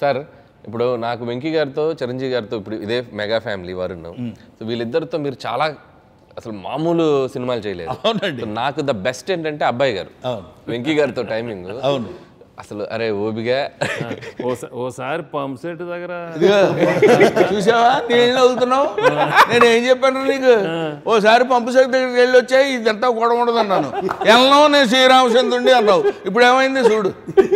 Sir ఇప్పుడు నాకు వెంకీ గారితో చిరంజీవి గారితో ఇప్పుడు ఇదే మెగా ఫ్యామిలీ వరుణ్ సో వీళ్ళిద్దరితో మీరు చాలా అసలు మామూలు సినిమాలు చేయలేదు అవునండి సో నాకు ద బెస్ట్ ఏంటంటే అబ్బాయి గారు అవును వెంకీ గారితో టైమింగ్ అవును అసలు అరే ఓబిగా ఓసా- ఓసారి పంప్ సెట్ దగ్గర ఇదిగో, చూసావా నేను అవుతున్నావు నేను ఏం చెప్పాను నీకు ఓసారి పంపు సెట్ దగ్గరికి వెళ్ళి వచ్చాయి ఇదంతా కూడా ఉండదు అన్నాను వెళ్ళను నేను శ్రీరామచంద్రుడి అన్నావు ఇప్పుడు ఏమైంది చూడు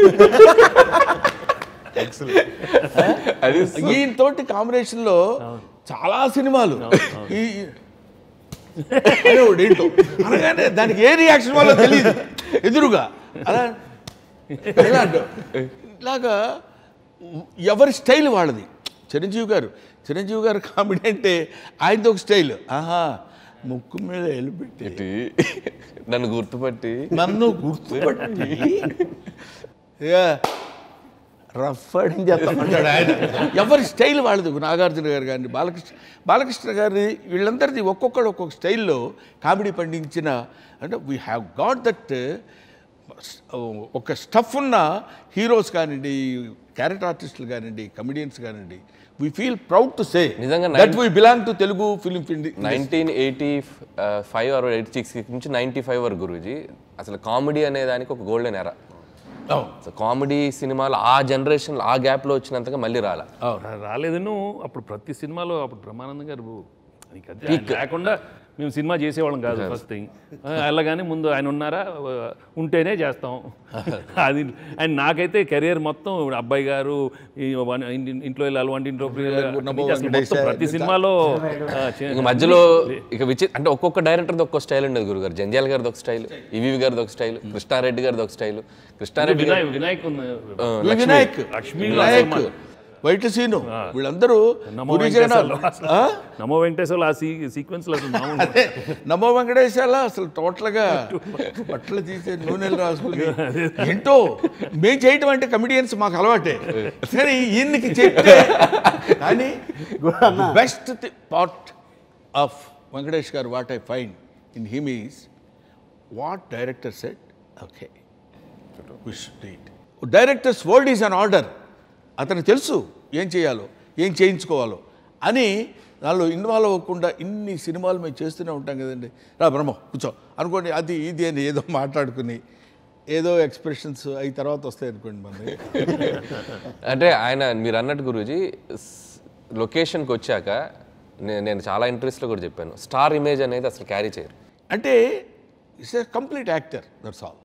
అది ఈయనతోటి కాంబినేషన్ లో చాలా సినిమాలు ఈ అనేవాడు ఏంటో అనగానే దానికి ఏ రియాక్షన్ వల్ల తెలియదు ఎదురుగా అలా ఇలా అంటావు. ఇలాగా ఎవరి స్టైల్ వాళ్ళది చిరంజీవి గారు చిరంజీవి గారు కామెడీ అంటే ఆయనతో ఒక స్టైల్ ఆహా ముక్కు మీద ఎలిపెట్టి ఇటు నన్ను గుర్తుపట్టి నన్ను గుర్తుపట్టి ఇక రఫ్ అని చెప్తామంటాడు ఆయన ఎవరి స్టైల్ వాళ్ళది నాగార్జున గారు కానీ బాలకృష్ణ బాలకృష్ణ గారి వీళ్ళందరిది ఒక్కొక్కడు ఒక్కొక్క స్టైల్లో కామెడీ పండించిన అంటే వీ హ్యావ్ గాట్ దట్ ఒక స్టఫ్ ఉన్న హీరోస్ కానివ్వండి క్యారెక్టర్ ఆర్టిస్టులు కానివ్వండి కమెడియన్స్ కానివ్వండి we feel proud to say నిజంగా that we belong to Telugu film nineteen eighty five or eighty six నుంచి నైన్టీ ఫైవ్ వరకు గురూజీ అసలు కామెడీ అనే దానికి ఒక గోల్డెన్ ఎరా సో కామెడీ సినిమాలు ఆ జనరేషన్ ఆ గ్యాప్లో వచ్చినంతగా మళ్ళీ రాలా రా- రాలేదు నువ్వు అప్పుడు ప్రతి సినిమాలో అప్పుడు బ్రహ్మానందం గారు నీకు అది ఆయన లేకుండా మేము సినిమా చేసేవాళ్ళం కాదు ఫస్ట్ థింగ్ అలాగానే ముందు ఆయన ఉన్నారా ఆ, ఉంటేనే చేస్తాం అది అండ్ నాకైతే కెరియర్ మొత్తం ఇప్పుడు అబ్బాయి గారు ఈ వన్- ఇంటి- ఇంట్లో వెళ్ళాలి వంటింట్లో ప్రియులు, అన్ని చేస్తాం. మొత్తం ప్రతి సినిమాలో ఆ, చే- ఇంక మధ్యలో ఇక విచి అంటే ఒక్కొక్క డైరెక్టర్ది ఒక్కొక్క స్టైల్ ఉండేది గురుగారు జంజాల్ గారిది ఒక స్టైల్ ఈవీవి గారిది ఒక స్టైల్ కృష్ణారెడ్డి గారిది ఒక స్టైల్ కృష్ణారెడ్డి గారి- వినాయక్ వినాయక్ ఉంది. వినాయక్ లక్ష్మీ వినాయక్ వైట్ సీను వీళ్ళందరూ నమో గురి జగన్నాథ్. వెంకటేశ్వర్లు ఆ? నమో వెంకటేశ్వర్లు ఆ సీ సీక్వెన్స్లో అసలు మామూలు అదే నమో వెంకటేశాల అసలు టోటల్గా బట్టలు తీసే నూనెలు రాసుకుని ఏంటో మేము చేయటం అంటే కమిడియన్స్ మాకు అలవాటే సరే ఈయనకి చెప్తే కానీ బెస్ట్ పార్ట్ ఆఫ్ వెంకటేష్ గారు what I find in him is what director set okay directors world is in order అతనికి తెలుసు ఏం చేయాలో ఏం చేయించుకోవాలో అని దానిలో ఇన్వాల్వ్ అవ్వకుండా ఇన్ని సినిమాలు మేము చేస్తూనే ఉంటాం కదండి రా బ్రహ్మ కూర్చో అనుకోండి అది ఇది అని ఏదో మాట్లాడుకుని ఏదో ఎక్స్ప్రెషన్స్ అవి తర్వాత వస్తాయి అనుకోండి మనకి అంటే ఆయన మీరు అన్నట్టు గురూజీ లొకేషన్కి వచ్చాక నే- నేను చాలా ఇంట్రెస్ట్లో కూడా చెప్పాను స్టార్ ఇమేజ్ అనేది అసలు క్యారీ చేయరు అంటే it's a complete actor that's all